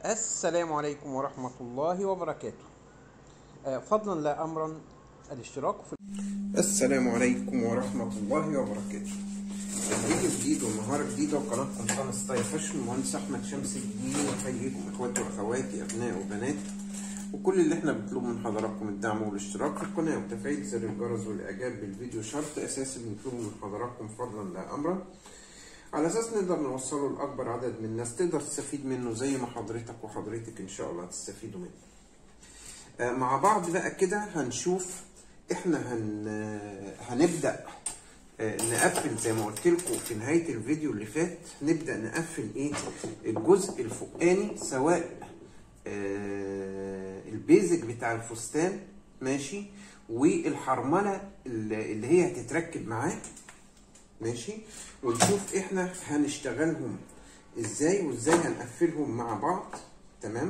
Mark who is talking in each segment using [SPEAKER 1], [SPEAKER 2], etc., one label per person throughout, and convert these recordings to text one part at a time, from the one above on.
[SPEAKER 1] السلام عليكم ورحمة الله وبركاته آه، فضلا لا أمرا الاشتراك في السلام عليكم ورحمة الله وبركاته فيديو جديد ومهارة جديدة وقناتكم قناة ستايل فاشن المهندس أحمد شمس الدين وأحييكم إخواتي وأخواتي أبناء وبنات وكل اللي احنا بنطلبه من حضراتكم الدعم والاشتراك في القناة وتفعيل زر الجرس والإعجاب بالفيديو شرط أساسي بنطلبه من حضراتكم فضلا لا أمرا على اساس نقدر نوصله لاكبر عدد من الناس تقدر تستفيد منه زي ما حضرتك وحضرتك ان شاء الله تستفيدوا منه آه، مع بعض بقى كده هنشوف احنا هن آه، هنبدا آه، نقفل زي ما قلت لكم في نهايه الفيديو اللي فات نبدا نقفل ايه الجزء الفوقاني سواء آه، البيزك بتاع الفستان ماشي والحرمله اللي اللي هي هتتركب معاه ماشي ونشوف احنا هنشتغلهم ازاي وازاي هنقفلهم مع بعض تمام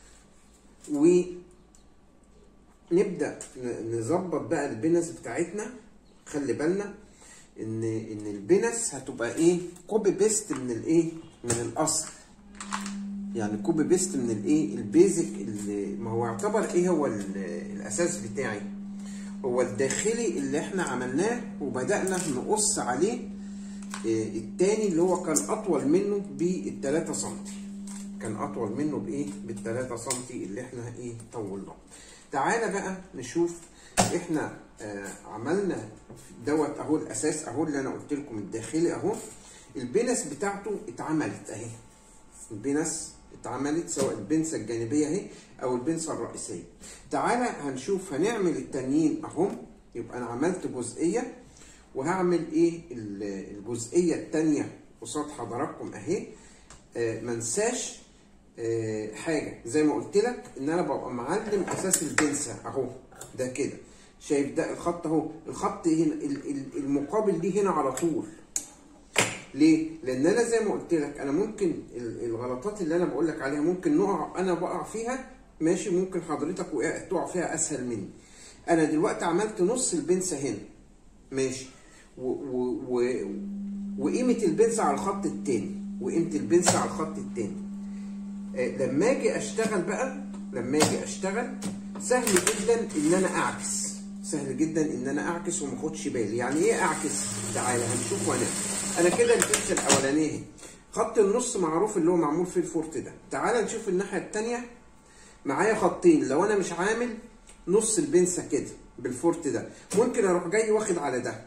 [SPEAKER 1] ونبدا ن- نظبط بقى البنس بتاعتنا خلي بالنا ان ان البنس هتبقى ايه كوبي بيست من الايه من الاصل يعني كوبي بيست من الايه البيزك اللي ما هو يعتبر ايه هو ال- الاساس بتاعي هو الداخلي اللي احنا عملناه وبدأنا نقص عليه آه، التاني اللي هو كان اطول منه بالتلاتة سنتي كان اطول منه بايه بالتلاتة سنتي اللي احنا ايه طولناه تعالى بقى نشوف احنا آه عملنا دوت اهو الاساس اهو اللي انا قلت لكم الداخلي اهو البنس بتاعته اتعملت اهي البنس اتعملت سواء البنسة الجانبية اهي او البنسة الرئيسية تعالى هنشوف هنعمل التانيين اهم يبقى انا عملت جزئية وهعمل ايه ال- الجزئية التانية قصاد حضراتكم اهي آه منساش آه حاجة زي ما قلت لك ان انا ببقى معلم اساس البنسة اهو ده كده شايف ده الخط اهو الخط هنا ال- ال- المقابل ليه هنا على طول ليه؟ لأن أنا زي ما قلت لك أنا ممكن ال- الغلطات اللي أنا بقول لك عليها ممكن نقع أنا بقع فيها ماشي ممكن حضرتك وقعت تقع فيها أسهل مني. أنا دلوقتي عملت نص البنسة هنا ماشي و و و وقيمة البنسة على الخط التاني وقيمة البنسة على الخط التاني. آه، لما أجي أشتغل بقى لما أجي أشتغل سهل جدا إن أنا أعكس سهل جدا إن أنا أعكس وما أخدش بالي، يعني إيه أعكس؟ تعالى هنشوف وهنعمل. انا كده البنسه الاولانيه اهي. خط النص معروف اللي هو معمول فيه الفورت ده تعال نشوف الناحيه الثانيه معايا خطين لو انا مش عامل نص البنسه كده بالفورت ده ممكن اروح جاي واخد على ده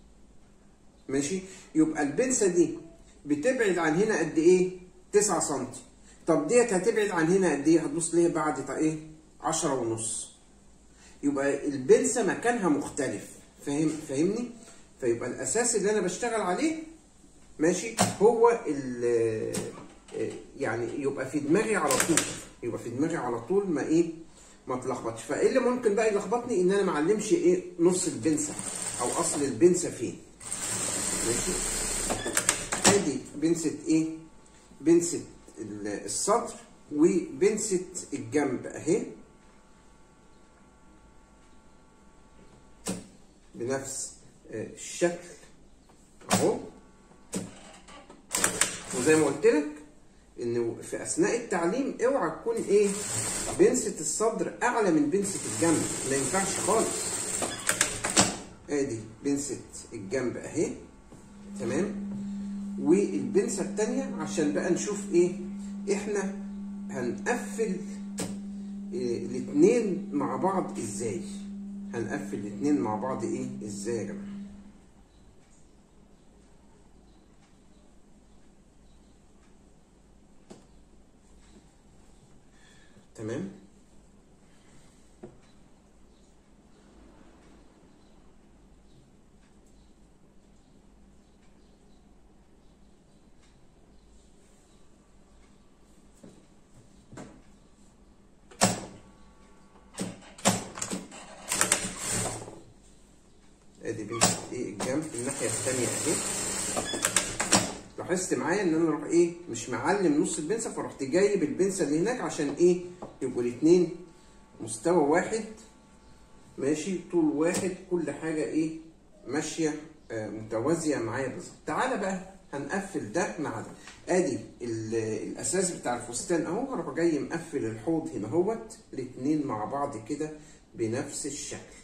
[SPEAKER 1] ماشي يبقى البنسه دي بتبعد عن هنا قد ايه 9 سم طب ديت هتبعد عن هنا قد ايه هتبص ليه بعد تا ايه 10 ونص يبقى البنسه مكانها مختلف فاهم فاهمني فيبقى الاساس اللي انا بشتغل عليه ماشي هو ال يعني يبقى في دماغي على طول يبقى في دماغي على طول ما ايه ما اتلخبطش فايه اللي ممكن بقى يلخبطني ان انا ما اعلمش ايه نص البنسه او اصل البنسه فين ماشي ادي بنسه ايه بنسه ال- الصدر وبنسه الجنب اهي بنفس آه، الشكل اهو وزي ما قلت لك ان في اثناء التعليم اوعى تكون ايه بنسة الصدر اعلى من بنسة الجنب ما ينفعش خالص ادي بنسة الجنب اهي تمام والبنسة التانية عشان بقى نشوف ايه احنا هنقفل إيه الاتنين مع بعض ازاي هنقفل الاتنين مع بعض ايه ازاي يا جماعه تمام ادي بنت ايه الجنب الناحيه الثانيه اهي لاحظت معايا ان انا اروح ايه مش معلم نص البنسه فرحت جايب البنسه اللي هناك عشان ايه يبقوا الاثنين مستوى واحد ماشي طول واحد كل حاجه ايه ماشيه آه متوازيه معايا بالظبط تعالى بقى هنقفل ده مع ده ادي ال- الاساس بتاع الفستان اهو هروح جاي مقفل الحوض هنا اهوت الاتنين مع بعض كده بنفس الشكل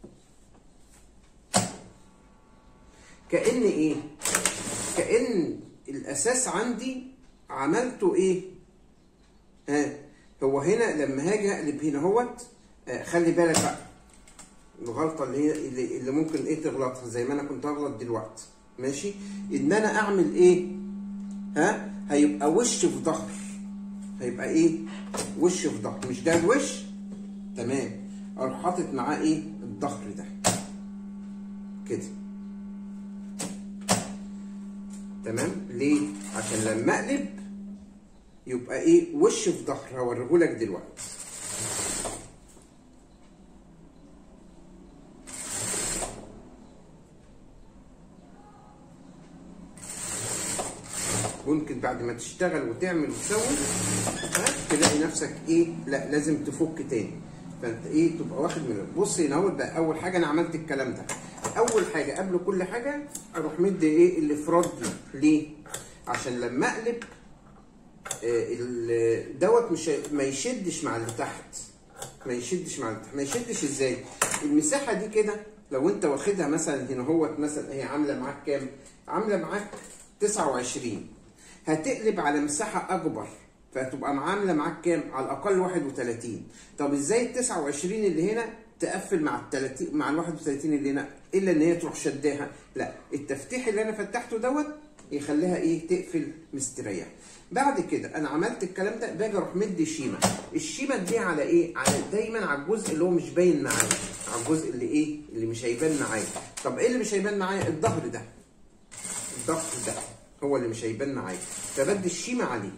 [SPEAKER 1] كأن ايه كأن الاساس عندي عملته ايه ها هو هنا لما هاجي اقلب هنا اهوت آه، خلي بالك بقى الغلطه اللي هي اللي, اللي ممكن ايه تغلطها زي ما انا كنت هغلط دلوقتي ماشي ان انا اعمل ايه ها هيبقى وش في ظهر هيبقى ايه وش في ظهر مش ده الوش تمام اروح حاطط معاه ايه الظهر ده كده تمام ليه عشان لما اقلب يبقى ايه وش في ظهر هوريهولك دلوقتي ممكن بعد ما تشتغل وتعمل وتسوي ها تلاقي نفسك ايه لا لازم تفك تاني فانت ايه تبقى واخد من بص هنا اهو ده اول حاجه انا عملت الكلام ده اول حاجه قبل كل حاجه اروح مدي ايه الافراد دي ليه عشان لما اقلب آه، ال- دوت مش هي- ما يشدش مع اللي تحت ما يشدش مع اللي تحت ما يشدش ازاي المساحه دي كده لو انت واخدها مثلا هنا هوت مثلا هي عامله معاك كام عامله معاك 29 هتقلب على مساحه اكبر فهتبقى عامله معاك كام على الاقل 31 طب ازاي ال 29 اللي هنا تقفل مع ال 30 مع ال 31 اللي هنا الا ان هي تروح شداها لا التفتيح اللي انا فتحته دوت يخليها ايه تقفل مستريح بعد كده انا عملت الكلام ده باجي اروح مدي شيمه الشيمه دي على ايه على دايما على الجزء اللي هو مش باين معايا على الجزء اللي ايه اللي مش هيبان معايا طب ايه اللي مش هيبان معايا الظهر ده الظهر ده هو اللي مش هيبان معايا فبدي الشيمه عليه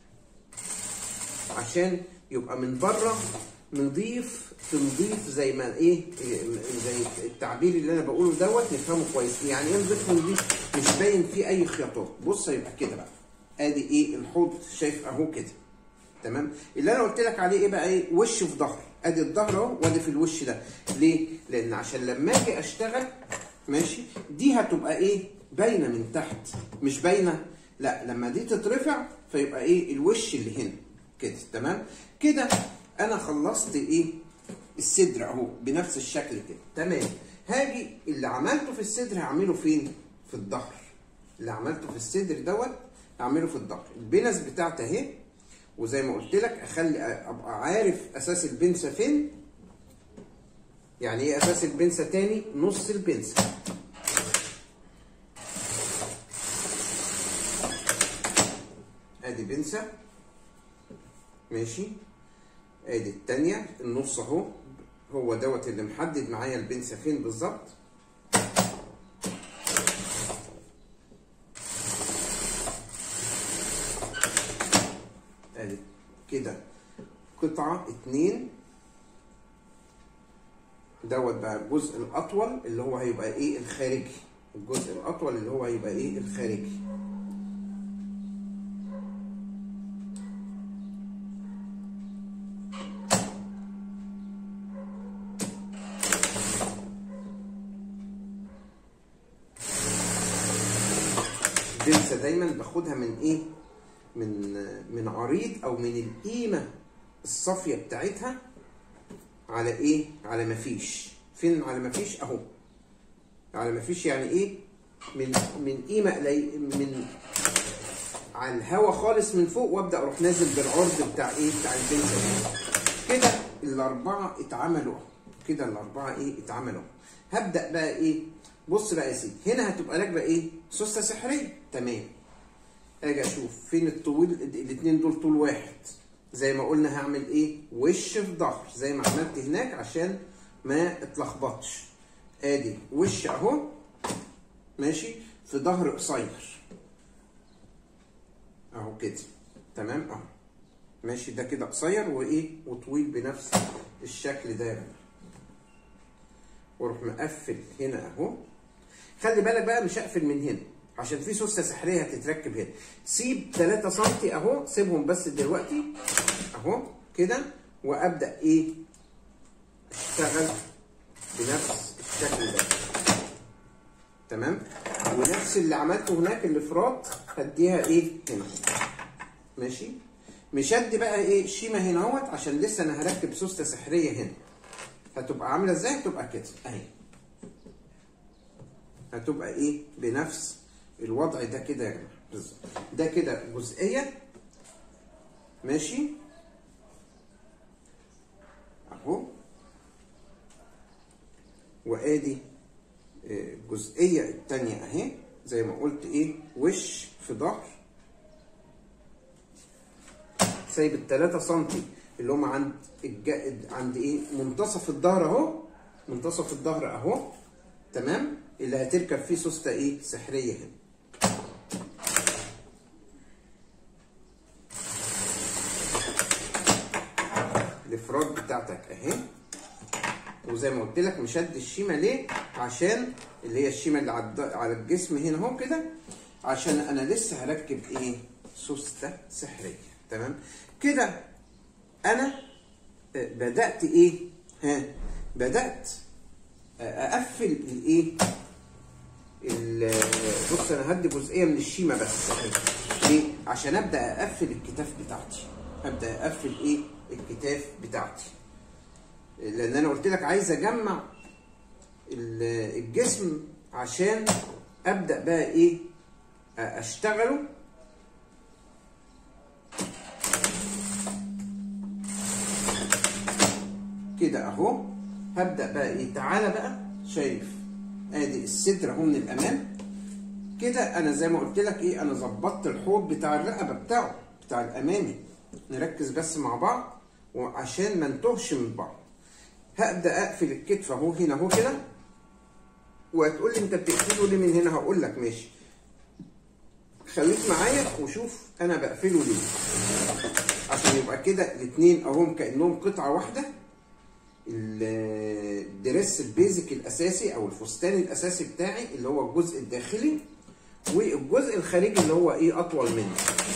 [SPEAKER 1] عشان يبقى من بره نضيف تنظيف زي ما ايه زي التعبير اللي انا بقوله دوت نفهمه كويس يعني ايه نضيف نضيف مش باين فيه اي خياطات بص يبقى كده بقى ادي ايه الحوض شايف اهو كده تمام اللي انا قلت لك عليه ايه بقى ايه وش في ظهر ادي الظهر اهو وادي في الوش ده ليه لان عشان لما اجي اشتغل ماشي دي هتبقى ايه باينه من تحت مش باينه لا لما دي تترفع فيبقى ايه الوش اللي هنا كده تمام كده انا خلصت ايه الصدر اهو بنفس الشكل كده تمام هاجي اللي عملته في الصدر هعمله فين في الظهر اللي عملته في الصدر دوت هعمله في الظهر البنس بتاعتي اهي وزي ما قلت لك اخلي ابقى عارف اساس البنسه فين يعني ايه اساس البنسه تاني نص البنسه ادي بنسه ماشي ادي التانية النص اهو هو دوت اللي محدد معايا البنسه فين بالظبط ادي كده قطعة اتنين دوت بقى الجزء الأطول اللي هو هيبقى إيه الخارجي الجزء الأطول اللي هو هيبقى إيه الخارجي البنسة دايما باخدها من إيه من من عريض او من القيمه الصافيه بتاعتها على ايه على ما فيش فين على ما فيش اهو على ما فيش يعني ايه من من قيمه قليل من على الهوا خالص من فوق وابدا اروح نازل بالعرض بتاع ايه بتاع البنسه دي كده الاربعه اتعملوا كده الاربعه ايه اتعملوا هبدا بقى ايه بص بقى يا سيدي هنا هتبقى راكبه ايه سوسته سحريه تمام اجي اشوف فين الطويل الاثنين دول طول واحد زي ما قلنا هعمل ايه وش في ظهر زي ما عملت هناك عشان ما اتلخبطش ادي وش اهو ماشي في ظهر قصير اهو كده تمام اهو ماشي ده كده قصير وايه وطويل بنفس الشكل ده يا جماعه واروح مقفل هنا اهو خلي بالك بقى مش هقفل من هنا عشان في سوسته سحريه هتتركب هنا سيب 3 سم اهو سيبهم بس دلوقتي اهو كده وابدا ايه اشتغل بنفس الشكل ده تمام ونفس اللي عملته هناك الافراط هديها ايه هنا ماشي مش هدي بقى ايه شيمه هنا اهوت عشان لسه انا هركب سوسته سحريه هنا هتبقى عامله ازاي هتبقى كده اهي هتبقى ايه بنفس الوضع ده كده يا جماعه بالظبط ده كده جزئيه ماشي اهو وادي آه، الجزئيه الثانيه اهي زي ما قلت ايه وش في ظهر سايب ال 3 سم اللي هم عند الج... عند ايه منتصف الظهر اهو منتصف الظهر اهو تمام اللي هتركب فيه سوسته ايه سحريه هنا الافراد بتاعتك اهي وزي ما قلت لك مشد الشيمه ليه عشان اللي هي الشيمه اللي على الض- على الجسم هنا اهو كده عشان انا لسه هركب ايه سوسته سحريه تمام كده انا آه، بدات ايه ها بدات آه، اقفل الايه ال- بص انا هدي جزئيه من الشيمه بس أهي. ليه عشان ابدا اقفل الكتاف بتاعتي ابدا اقفل ايه الكتاف بتاعتي لان انا قلت لك عايز اجمع ال- الجسم عشان ابدا بقى ايه آه، اشتغله كده اهو هبدا بقى ايه تعالى بقى شايف ادي الصدر اهو من الامام كده انا زي ما قلت لك ايه انا ظبطت الحوض بتاع الرقبه بتاعه بتاع الامامي نركز بس مع بعض وعشان ما نتوهش من بعض هبدا اقفل الكتف اهو هنا اهو كده وهتقول لي انت بتقفله ليه من هنا هقول لك ماشي خليك معايا وشوف انا بقفله ليه عشان يبقى كده الاثنين اهم كانهم قطعه واحده الدريس البيزك الاساسي او الفستان الاساسي بتاعي اللي هو الجزء الداخلي والجزء الخارجي اللي هو ايه اطول منه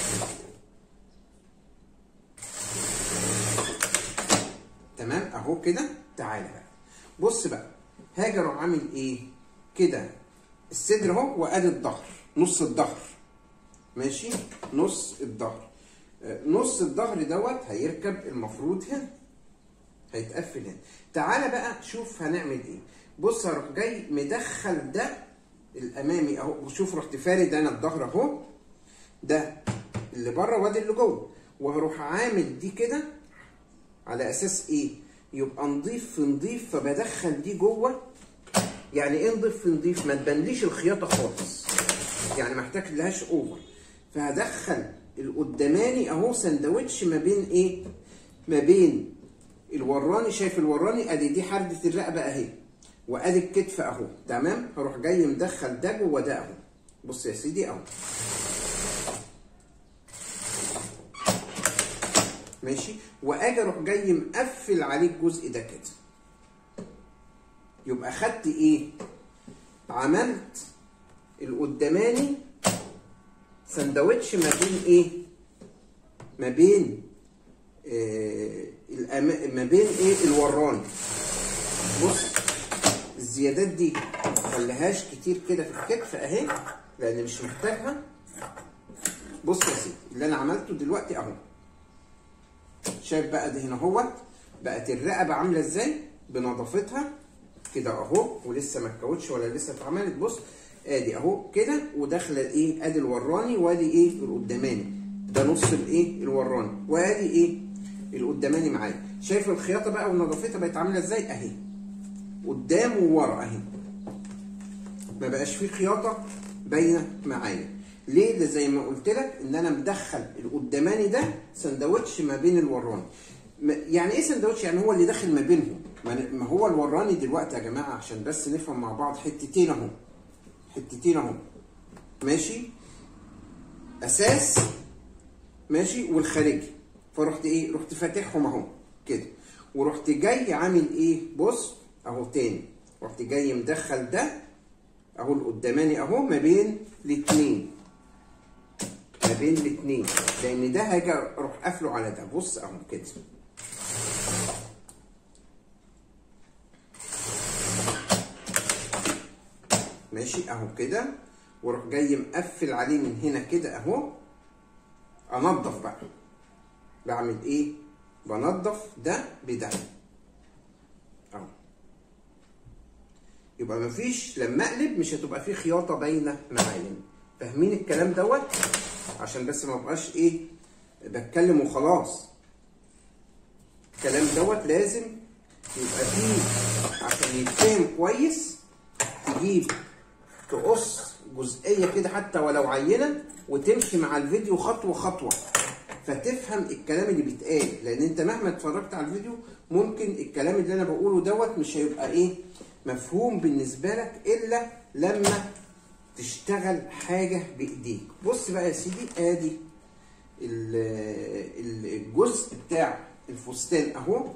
[SPEAKER 1] تمام اهو كده تعالى بقى بص بقى هاجي اروح عامل ايه كده الصدر اهو وادي الظهر نص الظهر ماشي نص الظهر آه، نص الظهر دوت هيركب المفروض هنا هيتقفل هنا تعالى بقى شوف هنعمل ايه بص هروح جاي مدخل ده الامامي اهو وشوف رحت فارد انا الظهر اهو ده اللي بره وادي اللي جوه وهروح عامل دي كده على اساس ايه يبقى نضيف في نضيف فبدخل دي جوه يعني ايه نضيف في نضيف ما تبانليش الخياطه خالص يعني ما احتاج لهاش اوفر فهدخل القداماني اهو سندوتش ما بين ايه ما بين الوراني شايف الوراني ادي دي حردة الرقبه اهي وادي الكتف اهو تمام هروح جاي مدخل ده جوه ده اهو بص يا سيدي اهو ماشي واجي اروح جاي مقفل عليه الجزء ده كده يبقى خدت ايه عملت القداماني سندوتش ما بين ايه ما بين آه الأما... ما بين ايه الوراني بص الزيادات دي ما تخليهاش كتير كده في الكتف اهي لان مش محتاجها بص يا سيدي اللي انا عملته دلوقتي اهو شايف بقى ده هنا اهوت بقت الرقبه عامله ازاي بنظافتها كده اهو ولسه ما اتكوتش ولا لسه اتعملت بص ادي اهو كده وداخله ايه ادي الوراني وادي ايه القداماني ده نص الايه الوراني وادي ايه القداماني معايا شايف الخياطه بقى ونظافتها بقت عامله ازاي اهي قدام وورا اهي ما بقاش فيه خياطه باينه معايا ليه ده زي ما قلت لك ان انا مدخل القداماني ده سندوتش ما بين الوراني ما- يعني ايه سندوتش يعني هو اللي داخل ما بينهم ما ما هو الوراني دلوقتي يا جماعه عشان بس نفهم مع بعض حتتين اهو حتتين اهو ماشي اساس ماشي والخارجي فرحت ايه رحت فاتحهم اهو كده ورحت جاي عامل ايه بص اهو تاني رحت جاي مدخل ده اهو القداماني اهو ما بين الاتنين ما بين الاتنين لان ده هاجي اروح قافله على ده بص اهو كده ماشي اهو كده واروح جاي مقفل عليه من هنا كده اهو انضف بقى بعمل ايه بنضف ده بده اهو يبقى مفيش لما اقلب مش هتبقى فيه خياطه باينه معايا فاهمين الكلام دوت عشان بس ما بقاش ايه بتكلم وخلاص الكلام دوت لازم يبقى فيه عشان يتفهم كويس تجيب تقص جزئيه كده حتى ولو عينه وتمشي مع الفيديو خطوه خطوه فتفهم الكلام اللي بيتقال لان انت مهما اتفرجت على الفيديو ممكن الكلام اللي انا بقوله دوت مش هيبقى ايه مفهوم بالنسبه لك الا لما تشتغل حاجه بايديك بص بقى يا سيدي ادي الجزء بتاع الفستان اهو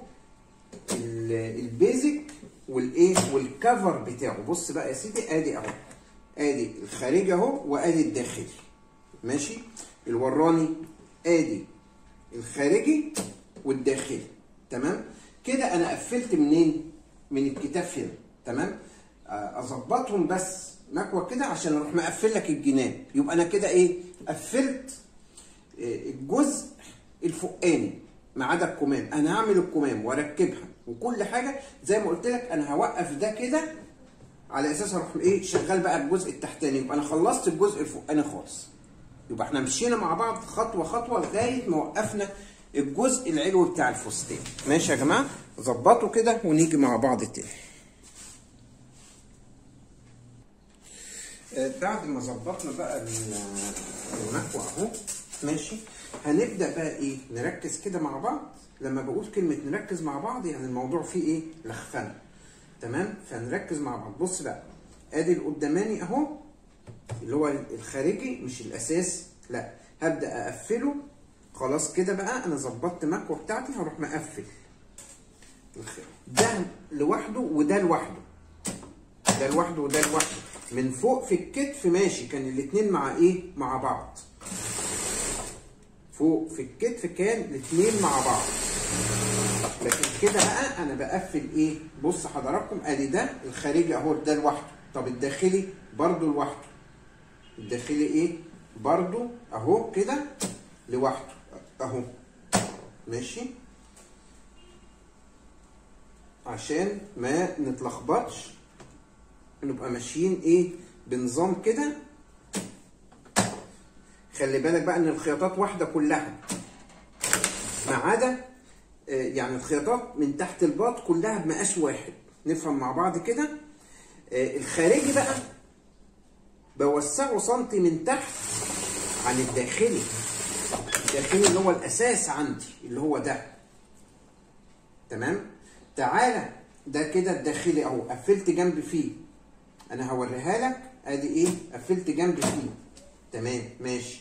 [SPEAKER 1] البيزك والايه والكفر بتاعه بص بقى يا سيدي ادي اهو ادي الخارجي اهو وادي الداخلي ماشي الوراني ادي الخارجي والداخلي تمام كده انا قفلت منين من الكتاف هنا تمام اظبطهم بس مكوه كده عشان اروح مقفل لك الجناب يبقى انا كده ايه قفلت الجزء الفوقاني ما عدا الكمام انا هعمل الكمام واركبها وكل حاجه زي ما قلت لك انا هوقف ده كده على اساس اروح ايه شغال بقى الجزء التحتاني يبقى انا خلصت الجزء الفوقاني خالص يبقى احنا مشينا مع بعض خطوه خطوه لغايه ما وقفنا الجزء العلوي بتاع الفستان ماشي يا جماعه ظبطوا كده ونيجي مع بعض تاني بعد ما ظبطنا بقى المكوى اهو ماشي هنبدا بقى ايه نركز كده مع بعض لما بقول كلمه نركز مع بعض يعني الموضوع فيه ايه لخفنه تمام فنركز مع بعض بص بقى ادي القداماني اهو اللي هو الخارجي مش الاساس لا هبدا اقفله خلاص كده بقى انا ظبطت مكوه بتاعتي هروح مقفل ده لوحده وده لوحده ده لوحده وده لوحده من فوق في الكتف ماشي كان الاتنين مع ايه مع بعض فوق في الكتف كان الاتنين مع بعض لكن كده بقى انا بقفل ايه بص حضراتكم ادي ده الخارجي اهو ده لوحده طب الداخلي برضو لوحده الداخلي ايه برضو اهو كده لوحده اهو ماشي عشان ما نتلخبطش نبقى ماشيين ايه بنظام كده خلي بالك بقى ان الخياطات واحده كلها ما عدا يعني الخياطات من تحت الباط كلها بمقاس واحد نفهم مع بعض كده الخارجي بقى بوسعه سنتي من تحت عن الداخلي الداخلي اللي هو الاساس عندي اللي هو ده تمام تعالى ده كده الداخلي اهو قفلت جنب فيه انا هوريها لك ادي ايه قفلت جنب فيه تمام ماشي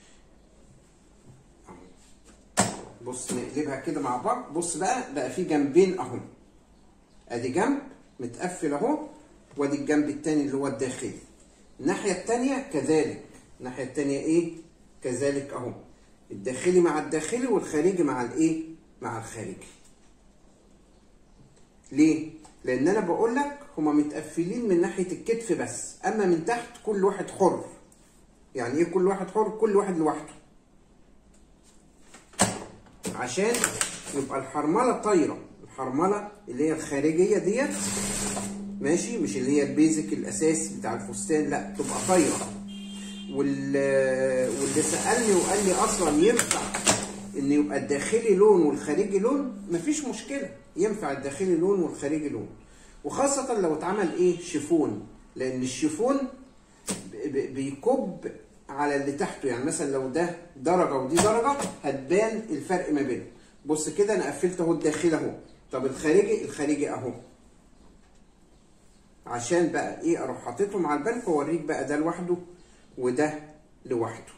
[SPEAKER 1] بص نقلبها كده مع بعض بص بقى بقى في جنبين اهو ادي جنب متقفل اهو وادي الجنب التاني اللي هو الداخلي الناحيه التانيه كذلك الناحيه التانيه ايه كذلك اهو الداخلي مع الداخلي والخارجي مع الايه مع الخارجي ليه لان انا بقول لك هما متقفلين من ناحيه الكتف بس اما من تحت كل واحد حر يعني ايه كل واحد حر كل واحد لوحده عشان يبقى الحرمله طايره الحرمله اللي هي الخارجيه ديت ماشي مش اللي هي البيزك الاساس بتاع الفستان لا تبقى طايره وال واللي سالني وقال لي اصلا ينفع ان يبقى الداخلي لون والخارجي لون مفيش مشكله ينفع الداخلي لون والخارجي لون وخاصه لو اتعمل ايه شيفون لان الشيفون بيكب على اللي تحته يعني مثلا لو ده درجه ودي درجه هتبان الفرق ما بينهم بص كده انا قفلت اهو الداخلي اهو طب الخارجي الخارجي اهو عشان بقى ايه اروح حاططهم على البنك واوريك بقى ده لوحده وده لوحده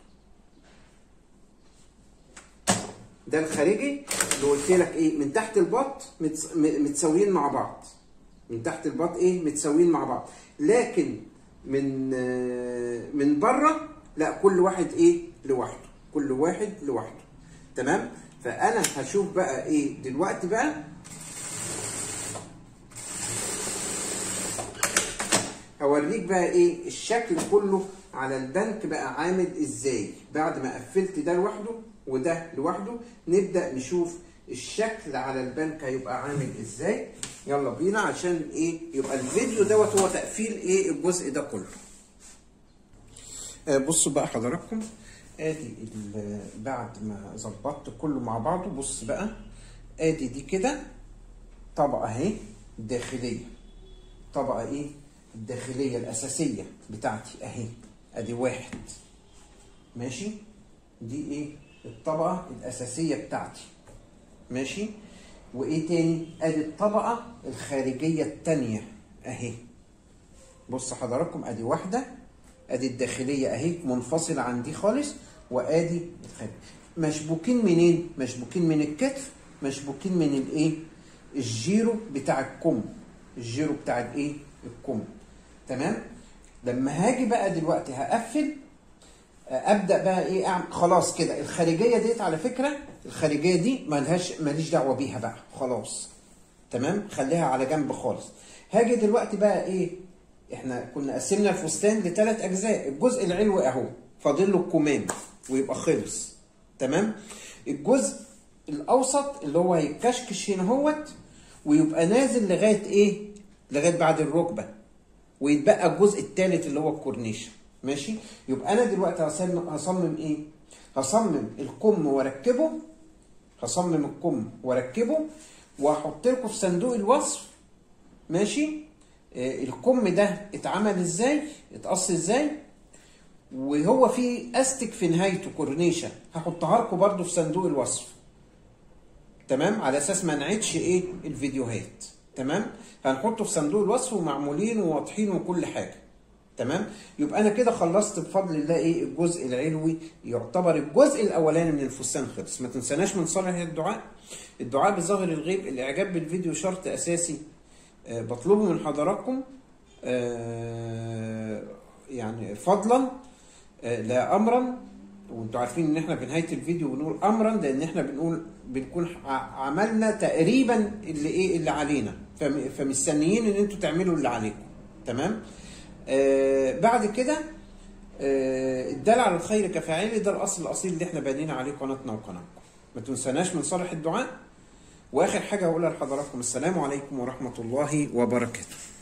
[SPEAKER 1] ده الخارجي اللي قلت لك ايه من تحت البط متساويين مع بعض من تحت البط ايه متساويين مع بعض لكن من من بره لا كل واحد ايه لوحده كل واحد لوحده تمام فانا هشوف بقى ايه دلوقتي بقى هوريك بقى ايه الشكل كله على البنك بقى عامل ازاي بعد ما قفلت ده لوحده وده لوحده نبدا نشوف الشكل على البنك هيبقى عامل ازاي يلا بينا عشان ايه يبقى الفيديو دوت هو تقفيل ايه الجزء ده كله آه بصوا بقى حضراتكم ادي بعد ما ظبطت كله مع بعضه بص بقى ادي دي كده طبقه اهي داخليه طبقه ايه الداخليه الاساسيه بتاعتي اهي ادي واحد ماشي دي ايه الطبقه الاساسيه بتاعتي ماشي وايه تاني ادي الطبقه الخارجيه التانيه اهي بص حضراتكم ادي واحده ادي الداخليه اهي منفصله عن دي خالص وادي الخارج مشبوكين منين مشبوكين من الكتف مشبوكين من الايه الجيرو بتاع الكم الجيرو بتاع الايه الكم تمام لما هاجي بقى دلوقتي هقفل ابدا بقى ايه أعمل خلاص كده الخارجيه ديت على فكره الخارجيه دي ملهاش ماليش دعوه بيها بقى خلاص تمام خليها على جنب خالص هاجي دلوقتي بقى ايه احنا كنا قسمنا الفستان لثلاث اجزاء الجزء العلوي اهو فاضل له الكمام ويبقى خلص تمام الجزء الاوسط اللي هو هيتكشكش هنا اهوت ويبقى نازل لغايه ايه لغايه بعد الركبه ويتبقى الجزء الثالث اللي هو الكورنيش ماشي يبقى انا دلوقتي هصمم هصمم ايه هصمم الكم واركبه هصمم الكم واركبه واحط لكم في صندوق الوصف ماشي آه الكم ده اتعمل ازاي اتقص ازاي وهو في استك في نهايته كورنيشه هحطها لكم برده في صندوق الوصف تمام على اساس ما نعيدش ايه الفيديوهات تمام هنحطه في صندوق الوصف ومعمولين وواضحين وكل حاجه تمام يبقى انا كده خلصت بفضل الله ايه الجزء العلوي يعتبر الجزء الاولاني من الفستان خلص ما تنساناش من صالح الدعاء الدعاء بظاهر الغيب الاعجاب بالفيديو شرط اساسي أه بطلبه من حضراتكم أه يعني فضلا أه لا امرا وانتوا عارفين ان احنا في نهايه الفيديو بنقول امرا لان احنا بنقول بنكون عملنا تقريبا اللي ايه اللي علينا فمستنيين ان انتوا تعملوا اللي عليكم تمام آه بعد كده آه الدال على الخير كفاعله ده الاصل الاصيل اللي احنا بانيين عليه قناتنا وقناتكم ما تنساناش من صالح الدعاء واخر حاجه هقولها لحضراتكم السلام عليكم ورحمه الله وبركاته